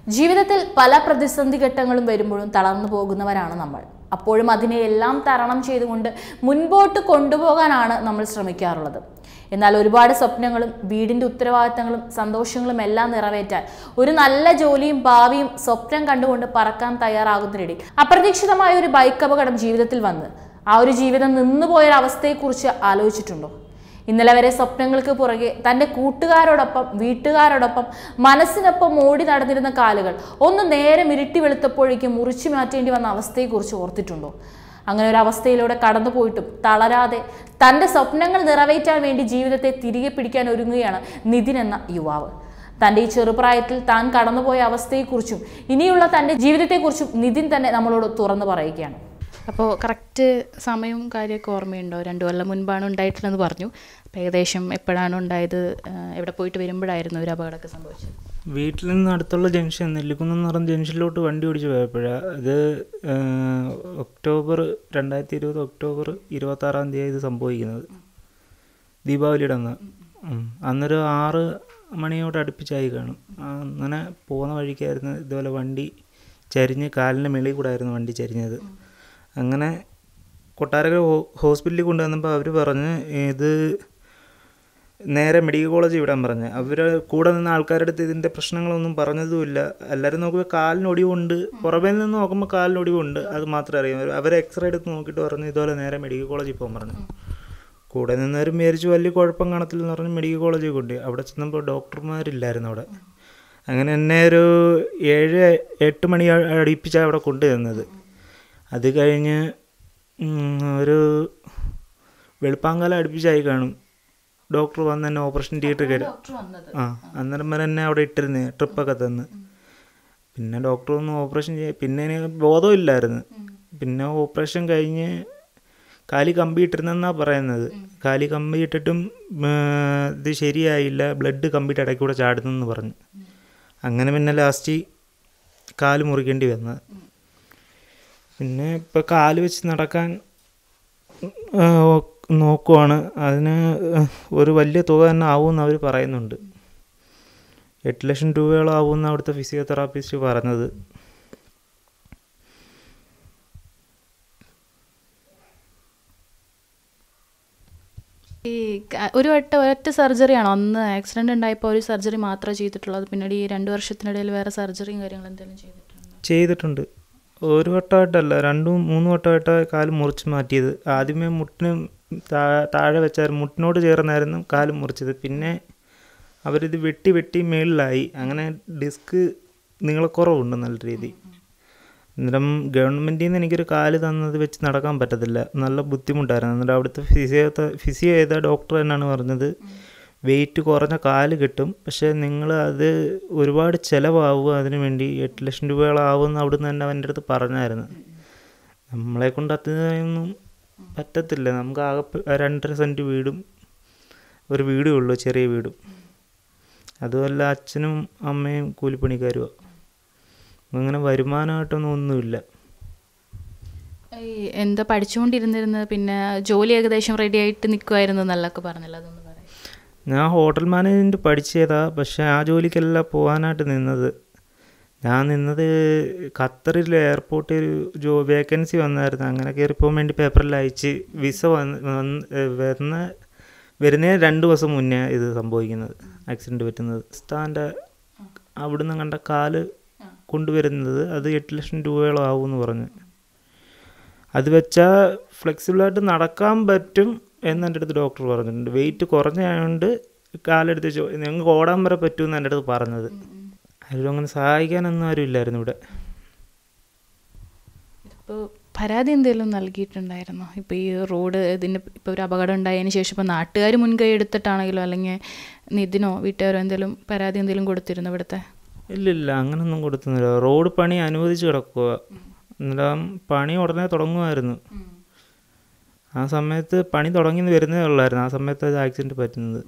ജീവിതത്തിൽ പല പ്രതിസന്ധി ഘട്ടങ്ങളും വരുമ്പോഴും തളർന്നു പോകുന്നവരാണ് നമ്മൾ അപ്പോഴും അതിനെ എല്ലാം തരണം ചെയ്തുകൊണ്ട് മുൻപോട്ട് കൊണ്ടുപോകാനാണ് നമ്മൾ ശ്രമിക്കാറുള്ളത് എന്നാൽ ഒരുപാട് സ്വപ്നങ്ങളും വീടിൻ്റെ ഉത്തരവാദിത്തങ്ങളും സന്തോഷങ്ങളും എല്ലാം നിറവേറ്റാൻ ഒരു നല്ല ജോലിയും ഭാവിയും സ്വപ്നം കണ്ടുകൊണ്ട് പറക്കാൻ തയ്യാറാകുന്നതിനിടയിൽ അപ്രതീക്ഷിതമായ ഒരു ബൈക്ക് അപകടം ജീവിതത്തിൽ വന്ന് ആ ഒരു ജീവിതം നിന്നുപോയൊരവസ്ഥയെക്കുറിച്ച് ആലോചിച്ചിട്ടുണ്ടോ ഇന്നലെ വരെ സ്വപ്നങ്ങൾക്ക് പുറകെ തൻ്റെ കൂട്ടുകാരോടൊപ്പം വീട്ടുകാരോടൊപ്പം മനസ്സിനൊപ്പം ഓടി നടന്നിരുന്ന കാലുകൾ ഒന്ന് നേരെ ഇരുട്ടി വെളുത്തപ്പോഴേക്കും മുറിച്ചു മാറ്റേണ്ടി വന്ന അവസ്ഥയെക്കുറിച്ച് ഓർത്തിട്ടുണ്ടോ അങ്ങനെ ഒരു അവസ്ഥയിലൂടെ കടന്നു പോയിട്ടും തളരാതെ തൻ്റെ സ്വപ്നങ്ങൾ നിറവേറ്റാൻ വേണ്ടി ജീവിതത്തെ തിരികെ പിടിക്കാൻ ഒരുങ്ങുകയാണ് നിതിൻ എന്ന യുവാവ് തൻ്റെ ഈ ചെറുപ്രായത്തിൽ താൻ കടന്നുപോയ അവസ്ഥയെക്കുറിച്ചും ഇനിയുള്ള തൻ്റെ ജീവിതത്തെക്കുറിച്ചും നിതിൻ തന്നെ നമ്മളോട് തുറന്നു പറയുകയാണ് അപ്പോൾ കറക്റ്റ് സമയവും കാര്യമൊക്കെ ഓർമ്മയുണ്ടോ രണ്ടു കൊല്ലം മുൻപാണ് ഉണ്ടായിട്ടുള്ളതെന്ന് പറഞ്ഞു അപ്പോൾ ഏകദേശം എപ്പോഴാണ് ഉണ്ടായത് ആ, എവിടെ പോയിട്ട് വരുമ്പോഴായിരുന്നു ഒരു അപകടമൊക്കെ സംഭവിച്ചത് വീട്ടിൽ നിന്ന് അടുത്തുള്ള ജംഗ്ഷൻ നെല്ലിക്കുന്ന് എന്ന് പറഞ്ഞ ജംഗ്ഷനിലോട്ട് വണ്ടി ഓടിച്ച് പോയപ്പോഴാണ് അത് ഏഹ്, ഒക്ടോബർ രണ്ടായിരത്തി ഇരുപത് ഒക്ടോബർ ഇരുപത്താറാം തീയതി ഇത് സംഭവിക്കുന്നത് ദീപാവലിയുടെ അന്ന് ഉം. അന്നൊരു ആറ് മണിയോട് അടുപ്പിച്ചായി കാണും ആ, അങ്ങനെ പോകുന്ന വഴിക്കായിരുന്നു ഇതുപോലെ വണ്ടി ചരിഞ്ഞ് കാലിൻ്റെ മെളിൽ കൂടെ ആയിരുന്നു വണ്ടി ചരിഞ്ഞത് അങ്ങനെ കൊട്ടാരക്കര ഹോ ഹോസ്പിറ്റലിൽ കൊണ്ടുവന്നപ്പോൾ അവർ പറഞ്ഞ് ഇത് നേരെ മെഡിക്കൽ കോളേജ് വിടാൻ പറഞ്ഞ് അവർ കൂടെ നിന്ന ആൾക്കാരുടെ അടുത്ത് ഇതിൻ്റെ പ്രശ്നങ്ങളൊന്നും പറഞ്ഞതുമില്ല എല്ലാവരും നോക്കുമ്പോൾ കാലിന് ഒടിവുണ്ട് പുറമേ നിന്ന് നോക്കുമ്പോൾ കാലിന് ഒടിവുണ്ട് അത് മാത്രമേ അറിയാം അവർ എക്സ്റേ എടുത്ത് നോക്കിയിട്ട് പറഞ്ഞു ഇതുപോലെ നേരെ മെഡിക്കൽ കോളേജിൽ പോകാൻ പറഞ്ഞു കൂടെ നിന്നവരും വിചാരിച്ചു വലിയ കുഴപ്പം കാണത്തില്ലെന്ന് പറഞ്ഞ് മെഡിക്കൽ കോളേജിൽ കൊണ്ടുപോയി അവിടെ ചെന്നപ്പോൾ ഡോക്ടർമാരില്ലായിരുന്നു അവിടെ അങ്ങനെ എന്നെ ഒരു ഏഴ് എട്ട് മണി അടുപ്പിച്ചാണ് അവിടെ കൊണ്ടുവന്നത് അത് കഴിഞ്ഞ് ഉം, ഒരു വെളുപ്പാങ്കാലം അടുപ്പിച്ചായി കാണും ഡോക്ടർ വന്ന് എന്നെ ഓപ്പറേഷൻ തിയേറ്റർ കയറി ആ അന്നേരം വരെ എന്നെ അവിടെ ഇട്ടിരുന്നു ട്രിപ്പൊക്കെ തന്ന് പിന്നെ ഡോക്ടർ ഒന്ന് ഓപ്പറേഷൻ ചെയ്യ പിന്നെ എനിക്ക് ബോധമില്ലായിരുന്നു പിന്നെ ഓപ്പറേഷൻ കഴിഞ്ഞ് കാലി കമ്പി ഇട്ടിരുന്നെന്നാണ് പറയുന്നത് കാലി കമ്പി ഇട്ടിട്ടും ആ, ഇത് ശരിയായില്ല ബ്ലഡ് കമ്പിയുടെ ഇടയ്ക്ക് കൂടെ ചാടുന്നെന്ന് പറഞ്ഞു അങ്ങനെ പിന്നെ ലാസ്റ്റ് കാല് മുറിക്കേണ്ടി വന്നത് പിന്നെ ഇപ്പോൾ കാല് വെച്ച് നടക്കാൻ ആ, നോക്കുവാണ് അതിന് ഒരു വലിയ തുക തന്നെ ആവുമെന്ന് അവർ പറയുന്നുണ്ട് എട്ട് ലക്ഷം രൂപയോളം ആവുമെന്ന് അവിടുത്തെ ഫിസിയോതെറാപ്പിസ്റ്റ് പറഞ്ഞത് ഈ ക- ഒരു വട്ടം ഒരൊറ്റ സർജറിയാണോ അന്ന് ആക്സിഡന്റ് ഉണ്ടായപ്പോൾ ഒരു സർജറി മാത്രമേ ചെയ്തിട്ടുള്ളൂ അത് പിന്നീട് ഈ രണ്ട് വർഷത്തിനിടയിൽ വേറെ സർജറിയും കാര്യങ്ങളും എന്തെങ്കിലും ചെയ്തിട്ടുണ്ടോ ചെയ്തിട്ടുണ്ട് ഒരു വട്ടമായിട്ടല്ല രണ്ടും മൂന്ന് വട്ടമായിട്ടാണ് കാല് മുറിച്ച് മാറ്റിയത് ആദ്യമേ മുട്ടിന് താ- താഴെ വെച്ചായിരുന്നു മുട്ടിനോട് ചേർന്നായിരുന്നു കാല് മുറിച്ചത് പിന്നെ അവരിത് വെട്ടി വെട്ടി മേളിലായി അങ്ങനെ ഡിസ്ക് നീളക്കുറവുണ്ട് നല്ല രീതി അന്നേരം ഗവൺമെൻറ്റിൽ നിന്ന് എനിക്കൊരു കാല് തന്നത് വെച്ച് നടക്കാൻ പറ്റത്തില്ല നല്ല ബുദ്ധിമുട്ടായിരുന്നു അന്നേരം അവിടുത്തെ ഫിസിയോ ഫിസിയോ ചെയ്ത ഡോക്ടർ തന്നെയാണ് പറഞ്ഞത് വെയിറ്റ് കുറഞ്ഞ കാല് കിട്ടും പക്ഷേ നിങ്ങൾ അത് ഒരുപാട് ചിലവാകും അതിന് വേണ്ടി എട്ട് ലക്ഷം രൂപയോളാവുമെന്ന് അവിടുന്ന് തന്നെ അവൻ്റെ അടുത്ത് പറഞ്ഞായിരുന്നു നമ്മളെ കൊണ്ട് അത്രയൊന്നും പറ്റത്തില്ല നമുക്ക് ആകെ പ- രണ്ടര സെൻറ്റ് വീടും ഒരു വീടേ ഉള്ളൂ ചെറിയ വീടും അതുമല്ല അച്ഛനും അമ്മയും കൂലിപ്പണിക്കാരുമാണ് അങ്ങനെ വരുമാനമായിട്ടൊന്നും ഒന്നുമില്ല ഈ എന്താ പഠിച്ചുകൊണ്ടിരുന്നിരുന്നത് പിന്നെ ജോലി ഏകദേശം റെഡി ആയിട്ട് നിൽക്കുമായിരുന്നു എന്നല്ലൊക്കെ പറഞ്ഞല്ലോ അതൊന്ന് പറയാം ഞാൻ ഹോട്ടൽ മാനേജ്മെൻറ്റ് പഠിച്ചതാ പക്ഷേ ആ ജോലിക്കല്ല പോകാനായിട്ട് നിന്നത് ഞാൻ നിന്നത് ഖത്തറിൽ എയർപോർട്ടിൽ ഒരു ജോ വേക്കൻസി വന്നായിരുന്നു അങ്ങനെ കയറി പോകാൻ വേണ്ടി പേപ്പറിൽ അയച്ച് വിസ വന്ന് വന്ന് ഏഹ് വരുന്ന വരുന്നതിന് രണ്ട് ദിവസം മുന്നേ ഇത് സംഭവിക്കുന്നത് ആക്സിഡൻറ്റ് പറ്റുന്നത് സ്റ്റാൻ്റെ അവിടുന്ന് കണ്ട കാല് കൊണ്ടുവരുന്നത് അത് എട്ട് ലക്ഷം രൂപയോളം ആവുമെന്ന് പറഞ്ഞു അത് വെച്ചാൽ ഫ്ലെക്സിബിളായിട്ട് നടക്കാൻ പറ്റും എന്ന് എൻ്റെ അടുത്ത് ഡോക്ടർ പറഞ്ഞിട്ടുണ്ട് വെയിറ്റ് കുറഞ്ഞായതുകൊണ്ട് കാലെടുത്ത് ചോ നിങ്ങൾക്ക് ഓടാൻ വരെ പറ്റുമെന്ന് എൻ്റെ അടുത്ത് പറഞ്ഞത് ആരും അങ്ങനെ സഹായിക്കാനൊന്നും ആരും ഇല്ലായിരുന്നു ഇവിടെ ഇപ്പോൾ പരാതി എന്തെങ്കിലും നൽകിയിട്ടുണ്ടായിരുന്നോ ഇപ്പോൾ ഈ റോഡ് ഇതിന് ഇപ്പോൾ ഒരു അപകടം ഉണ്ടായതിന് ശേഷം ഇപ്പോൾ നാട്ടുകാർ മുൻകൈ എടുത്തിട്ടാണെങ്കിലോ അല്ലെങ്കിൽ നിതിനോ വീട്ടുകാരോ എന്തെങ്കിലും പരാതി എന്തെങ്കിലും കൊടുത്തിരുന്നു ഇവിടുത്തെ ഇല്ലില്ല അങ്ങനൊന്നും കൊടുത്തുന്നില്ല റോഡ് പണി അനുവദിച്ച് കിടക്കുക അന്നേരം പണി ഉടനെ തുടങ്ങുമായിരുന്നു ആ സമയത്ത് പണി തുടങ്ങി വരുന്നേ ഉള്ളായിരുന്നു ആ സമയത്ത് അത് ആക്സിഡൻറ്റ് പറ്റുന്നത്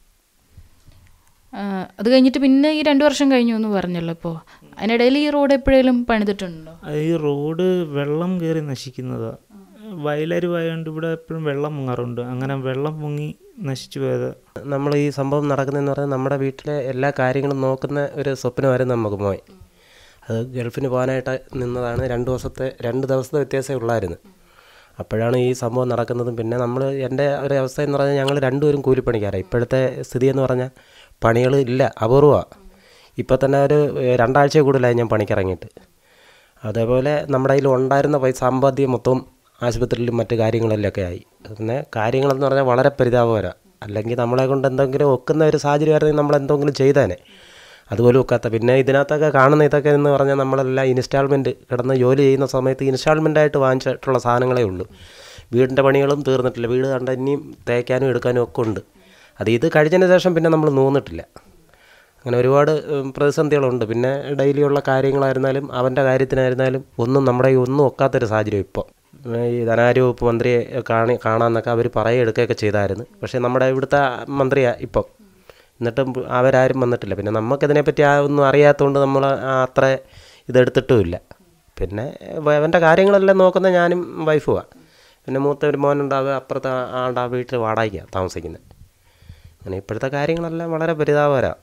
ആ, അത് കഴിഞ്ഞിട്ട് പിന്നെ ഈ രണ്ട് വർഷം കഴിഞ്ഞു എന്ന് പറഞ്ഞല്ലോ ഇപ്പോൾ അതിനിടയിൽ ഈ റോഡ് എപ്പോഴേലും പണിതിട്ടുണ്ടോ അത് ഈ റോഡ് വെള്ളം കയറി നശിക്കുന്നതാണ് വയലരുവായതുകൊണ്ട് ഇവിടെ എപ്പോഴും വെള്ളം മുങ്ങാറുണ്ട് അങ്ങനെ വെള്ളം മുങ്ങി നശിച്ചു പോയത് നമ്മൾ ഈ സംഭവം നടക്കുന്നതെന്ന് പറഞ്ഞാൽ നമ്മുടെ വീട്ടിലെ എല്ലാ കാര്യങ്ങളും നോക്കുന്ന ഒരു സ്വപ്നമായിരുന്നു നമുക്ക് മോൻ അത് ഗൾഫിന് പോകാനായിട്ട് നിന്നതാണ് രണ്ട് ദിവസത്തെ രണ്ട് ദിവസത്തെ വ്യത്യാസമേ ഉള്ളായിരുന്നു അപ്പോഴാണ് ഈ സംഭവം നടക്കുന്നതും പിന്നെ നമ്മൾ എൻ്റെ ഒരു അവസ്ഥ എന്ന് പറഞ്ഞാൽ ഞങ്ങൾ രണ്ടുപേരും കൂലിപ്പണിക്കാരാണ് ഇപ്പോഴത്തെ സ്ഥിതി എന്ന് പറഞ്ഞാൽ പണികൾ ഇല്ല അപൂർവമാണ് ഇപ്പോൾ തന്നെ ഒരു ഏഹ്, രണ്ടാഴ്ച കൂടുതലായി ഞാൻ പണിക്കിറങ്ങിയിട്ട് അതേപോലെ നമ്മുടെ കയ്യിൽ ഉണ്ടായിരുന്ന പൈസ സമ്പാദ്യം മൊത്തം ആശുപത്രിയിലും മറ്റു കാര്യങ്ങളിലൊക്കെ ആയി പിന്നെ കാര്യങ്ങളെന്ന് പറഞ്ഞാൽ വളരെ പരിതാപകരമാണ് അല്ലെങ്കിൽ നമ്മളെ കൊണ്ട് എന്തെങ്കിലും ഒക്കുന്ന ഒരു സാഹചര്യമായിരുന്നെങ്കിൽ നമ്മൾ എന്തെങ്കിലും ചെയ്തേനെ അതുപോലെ ഒക്കാത്ത പിന്നെ ഇതിനകത്തൊക്കെ കാണുന്ന ഇതൊക്കെ എന്ന് പറഞ്ഞാൽ നമ്മളെല്ലാം ഇൻസ്റ്റാൾമെൻറ്റ് കിടന്ന് ജോലി ചെയ്യുന്ന സമയത്ത് ഇൻസ്റ്റാൾമെൻ്റായിട്ട് വാങ്ങിച്ചിട്ടുള്ള സാധനങ്ങളേ ഉള്ളൂ വീടിൻ്റെ പണികളും തീർന്നിട്ടില്ല വീട് കണ്ട ഇനിയും തേക്കാനും എടുക്കാനും ഒക്കെ ഉണ്ട് അത് ഇത് കഴിഞ്ഞതിന് ശേഷം പിന്നെ നമ്മൾ നൂന്നിട്ടില്ല അങ്ങനെ ഒരുപാട് ഉം, പ്രതിസന്ധികളുണ്ട് പിന്നെ ഡെയിലിയുള്ള കാര്യങ്ങളായിരുന്നാലും അവൻ്റെ കാര്യത്തിനായിരുന്നാലും ഒന്നും നമ്മുടെ ഈ ഒന്നും ഒക്കാത്തൊരു സാഹചര്യം ഇപ്പോൾ ഈ ധനാരോഗ്യ വകുപ്പ് മന്ത്രിയെ കാണി കാണാമെന്നൊക്കെ അവർ പറയുക എടുക്കുകയൊക്കെ ചെയ്തായിരുന്നു പക്ഷേ നമ്മുടെ ഇവിടുത്തെ മന്ത്രിയാണ് ഇപ്പം എന്നിട്ടും അവരാരും വന്നിട്ടില്ല പിന്നെ നമുക്കിതിനെപ്പറ്റി ആ ഒന്നും അറിയാത്തതുകൊണ്ട് നമ്മൾ അത്ര ഇതെടുത്തിട്ടുമില്ല പിന്നെ അവൻ്റെ കാര്യങ്ങളെല്ലാം നോക്കുന്ന ഞാനും വൈഫുമാണ് പിന്നെ മൂത്ത ഒരു മോനുണ്ടാവുക അപ്പുറത്തെ ആളുടെ ആ വീട്ടിൽ വാടകയ്ക്കാണ് താമസിക്കുന്നത് അങ്ങനെ ഇപ്പോഴത്തെ കാര്യങ്ങളെല്ലാം വളരെ പരിതാപകരമാണ്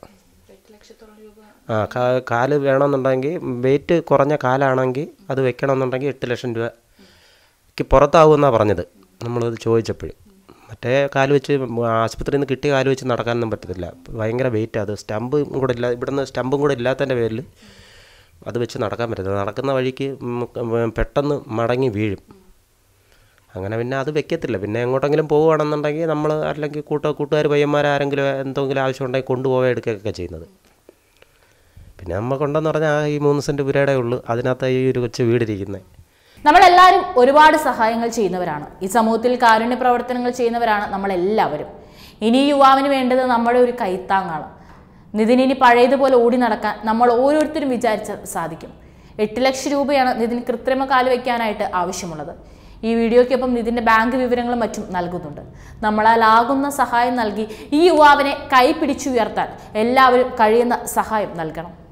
ആ കാ- കാല് വേണമെന്നുണ്ടെങ്കിൽ വെയിറ്റ് കുറഞ്ഞ കാലാണെങ്കിൽ അത് വെക്കണമെന്നുണ്ടെങ്കിൽ എട്ട് ലക്ഷം രൂപയ്ക്ക് പുറത്താവുമെന്നാണ് പറഞ്ഞത് നമ്മളത് ചോദിച്ചപ്പോഴും മറ്റേ കാല് വെച്ച് ആശുപത്രിയിൽ നിന്ന് കിട്ടിയ കാല് വെച്ച് നടക്കാനൊന്നും പറ്റത്തില്ല ഭയങ്കര വെയിറ്റ് അത് സ്റ്റമ്പും കൂടെ ഇല്ല ഇവിടുന്ന് സ്റ്റമ്പും കൂടെ ഇല്ലാത്തതിൻ്റെ പേരിൽ അത് വെച്ച് നടക്കാൻ പറ്റത്തില്ല നടക്കുന്ന വഴിക്ക് ഉം പെട്ടെന്ന് മടങ്ങി വീഴും അങ്ങനെ പിന്നെ അത് വെക്കത്തില്ല പിന്നെ എങ്ങോട്ടെങ്കിലും പോവുകയാണെന്നുണ്ടെങ്കിൽ നമ്മൾ അല്ലെങ്കിൽ കൂട്ട കൂട്ടുകാർ പയ്യന്മാർ ആരെങ്കിലും എന്തെങ്കിലും ആവശ്യമുണ്ടെങ്കിൽ കൊണ്ടുപോവുക എടുക്കുകയൊക്കെ ചെയ്യുന്നത് പിന്നെ നമുക്കുണ്ടെന്ന് പറഞ്ഞാൽ ആ ഈ മൂന്ന് സെൻറ്റ് പുരയുടെ ഉള്ളൂ അതിനകത്ത് ഈ ഒരു കൊച്ചു വീടിരിക്കുന്നത് നമ്മളെല്ലാവരും ഒരുപാട് സഹായങ്ങൾ ചെയ്യുന്നവരാണ് ഈ സമൂഹത്തിൽ കാരുണ്യ പ്രവർത്തനങ്ങൾ ചെയ്യുന്നവരാണ് നമ്മളെല്ലാവരും ഇനി ഈ യുവാവിന് വേണ്ടത് നമ്മുടെ ഒരു കൈത്താങ്ങാണ് നിതിൻ ഇനി പഴയതുപോലെ ഓടി നടക്കാൻ നമ്മൾ ഓരോരുത്തരും വിചാരിച്ചാൽ സാധിക്കും എട്ട് ലക്ഷം രൂപയാണ് നിതിൻ കൃത്രിമ കാല് വയ്ക്കാനായിട്ട് ആവശ്യമുള്ളത് ഈ വീഡിയോയ്ക്കൊപ്പം നിതിൻ്റെ ബാങ്ക് വിവരങ്ങളും മറ്റും നൽകുന്നുണ്ട് നമ്മളാലാകുന്ന സഹായം നൽകി ഈ യുവാവിനെ കൈ പിടിച്ചുയർത്താൻ എല്ലാവരും കഴിയുന്ന സഹായം നൽകണം